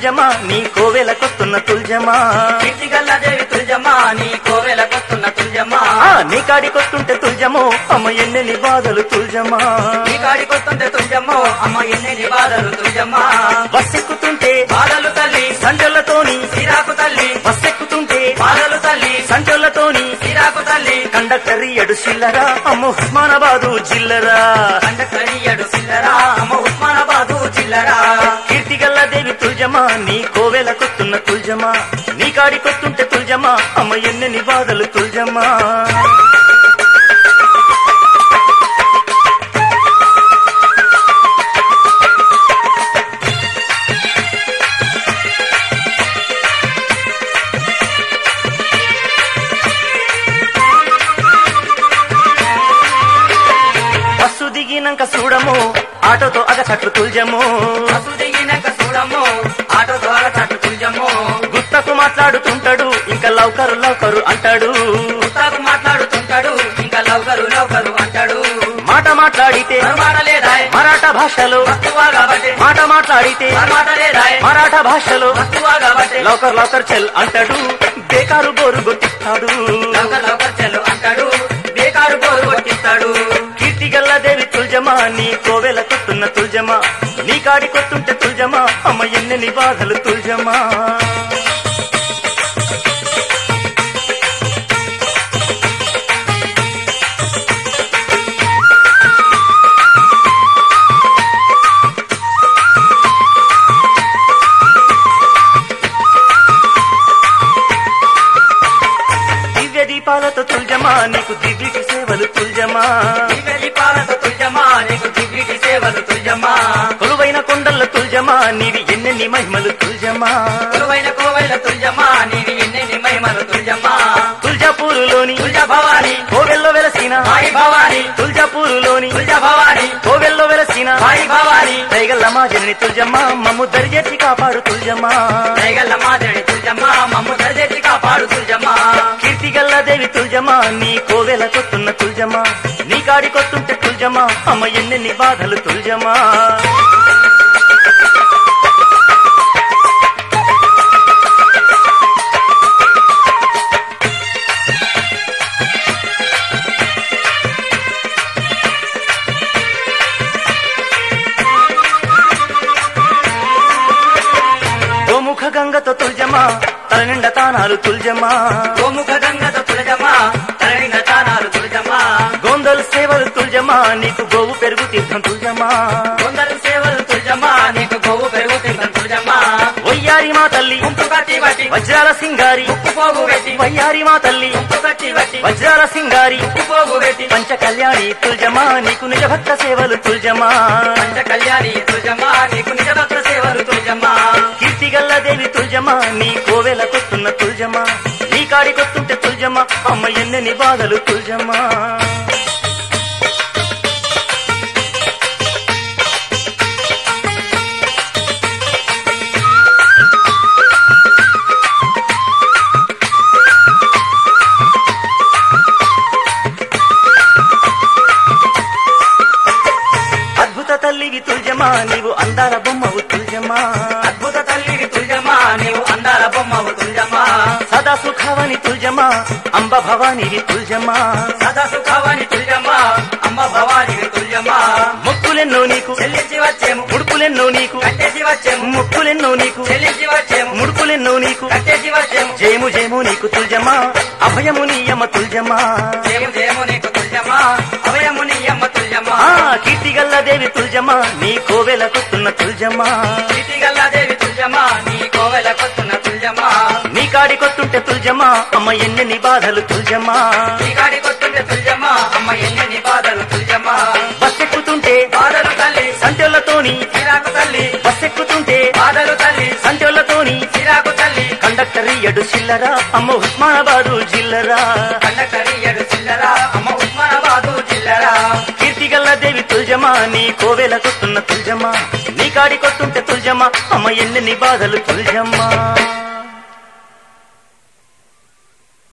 తుల్జమా నీ కోవెలకొస్తున్న తుల్జమా కీర్తిగల్ల దేవి తుల్జమ్మా నీ కోవెలకొస్తున్న తుల్జమ్మా ఆ నీ కాడికొస్తుంటే తుల్జమో అమ్మ ఎన్నెన్ని బాధలు తుల్జమా నీ కాడికొస్తుంటే తుల్జమ్మో అమ్మ ఎన్ని బాధలు తుల్జమ్మా బస్సెక్కుతుంటే బాధలు తల్లి సంచలతోని సిరాకు తల్లి బస్సెక్కుతుంటే బాధలు తల్లి సంచలతోని సిరాకు తల్లి కండక్టర్ ఎడు సిల్లరా అమ్మ ఉస్మానాబాదు జిల్లరా కండకరియడు సిల్లరా అమ్మ ఉస్మానాబాదు జిల్లరా కీర్తిగల్ల దేవి తుల్జమా నీ కోవెలకొస్తున్న తుల్జమా నీ కాడికొస్తుంటే తుల్జమా అమ్మ ఎన్నెన్ని బాధలు తుల్జమా బస్సు దిగినాక చూడము ఆటోతో అగసట్లు తుల్జము బస్సు దిగినాక చూడమ్ము ఆటో ద్వారా తట్టు తుల్జమ్ము గుత్తకు మాట్లాడుతుంటాడు ఇంకా లౌకరు లౌకరు అంటాడు ఉత్తాకు మాట్లాడుతుంటాడు ఇంకా లౌకరు లౌకరు అంటాడు మాట మాట్లాడితే మాట లేదాయ్ మరాఠా భాషలో వస్తువా కాబట్టి మాట మాట్లాడితే మాట లేదాయ్ మరాఠా భాషలో వస్తువా కాబట్టి లౌకర్ లౌకర్ చెల్ అంటాడు బేకారు బోరు కొట్టిస్తాడు లౌకర్ లౌకర్ చెల్లు అంటాడు బేకారు బోరు కొట్టిస్తాడు కీర్తిగల్ల దేవి తుల్జమా నీ కోవెల కొట్టున్న తుల్జమా నీ కాడి కొట్టుంటే తుల్జమా అమ్మ ఎన్నెన్ని బాధలు తుల్జమా దివ్య దీపాలతో తుల్జమా నీకు దివ్యకి సేవలు తుల్జమా దివ్య దీపాలతో తుల్జమా నీకు దివ్యుడి సేవలు తుల్జమా కొలువైన కొండల తుల్జమా నీవి ఎన్నెన్ని మహిమలు తుల్జమా కొలువైన కోవైల తుల్జమా నీవి ఎన్నెన్ని మహిమలు తుల్జమా తుల్జాపూరులోని తుల్జ భవాని కోవెల్లో వెలసిన మాయి భవాని తుల్జాపూరులోని తుల్జ భవాని కోవెల్లో వెలసిన మాయి భవాని దైగల్ల మా జనని తుల్జమ్మా మమ్ము దరిచేసి కాపాడు తుల్జమ్మా దయగల్ల మాదడి తుల్జమ్మా మమ్ము దరిచేసి కాపాడు తుల్జమ్మా కీర్తిగల్ల దేవి తుల్జమా నీ కోవెల కొట్టున్న తుల్జమా నీ కాడి కొట్టుంటే తుల్జమా అమ్మ ఎన్నెన్ని బాధలు తుల్జమా గోముఖ గంగతో తుల్జమా తల నిండా తానాలు తుల్జమా గోముఖ గంగతో తుల్జమ్మా తరలిన తానాలు తుల్జమ్మా గోందల్ సేవలు తుల్జమా నీకు గోవు పెరుగు తీర్థం తుల్జమా కొందరు సేవలు తుల్జమ్మా నీకు గోవు పెరుగు తింటాం తుల్జమ్మా వయ్యారి మా తల్లి ఉప్పు కట్టి బట్టి వజ్రాల సింగారి ఉప్పు పోగు పెట్టి వయ్యారి మా తల్లి ఉప్పు కట్టి బట్టి వజ్రాల సింగారి ఉప్పు పోగు పెట్టి పంచ కళ్యాణి తుల్జమా నీకు నిజ భక్త సేవలు తుల్జమా పంచ కళ్యాణి తుల్జమ్మా నీకు నిజ భక్త సేవలు తుల్జమ్మా కీర్తిగల్ల దేవి తుల్జమా నీ కోవెల కొట్టున్న తుల్జమా నీ కాడి కొట్టుంటే తుల్జమా అమ్మ ఎన్నెన్ని బాధలు తుల్జమా అద్భుత తల్లివి తుల్జమా నీవు అందాల బొమ్మవు తుల్జమా అద్భుత తల్లివి తుల్జమ్మా నీవు అందాల బొమ్మవు తుల్జమ్మా సదా సుఖావని తుల్జమా అంబ భవానివి తుల్జమా సదా సుఖావని తుల్జమ్మా అమ్మ భవానివి తుల్జమ్మా ముక్కులెన్నో నీకు చెల్లించి వచ్చేము ముడుపులెన్నో నీకు కట్టేసి వచ్చేము ముక్కులెన్నో నీకు చెల్లించి వచ్చేము ముడుపులెన్నో నీకు కట్టేసి వచ్చేము జయము జయము నీకు తుల్జమా అభయము నీయమ్మ తుల్జమా జయము జయము నీకు తుల్జమ్మా అభయము నీ అమ్మ తుల్జమ్మా ఆ కీర్తిగల్ల దేవి తుల్జమా నీ కోవెల కొట్టున్న తుల్జమా గల్లా దేవి తుల్జమ్మా నీ కోవెల కొత్తున్న తుల్జమ్మా నీ కాడి కొట్టుంటే తుల్జమా అమ్మ ఎన్నెన్ని బాధలు తుల్జమా నీ కాడి కొట్టుంటే తుల్జమ్మా అమ్మ ఎన్ని బాధలు తుల్జమ్మా బస్సెక్కుతుంటే బాధలు తల్లి సంటోళ్లతోని సిరాకు తల్లి బస్సెక్కుతుంటే బాధలు తల్లి సంటోళ్లతోని సిరాకు తల్లి కండక్టర్ ఎడు చిల్లరా అమ్మ ఉస్మానాబాదు జిల్లరా కండకరి ఎడు చిల్లరా అమ్మ ఉస్మానాబాదు చిల్లరా కీర్తిగల్ల దేవి తుల్జమా నీ కోవెల కొట్టున్న తుల్జమా నీ కాడి కొట్టుంటే తుల్జమా అమ్మ ఎన్నెన్ని బాధలు తుల్జమ్మా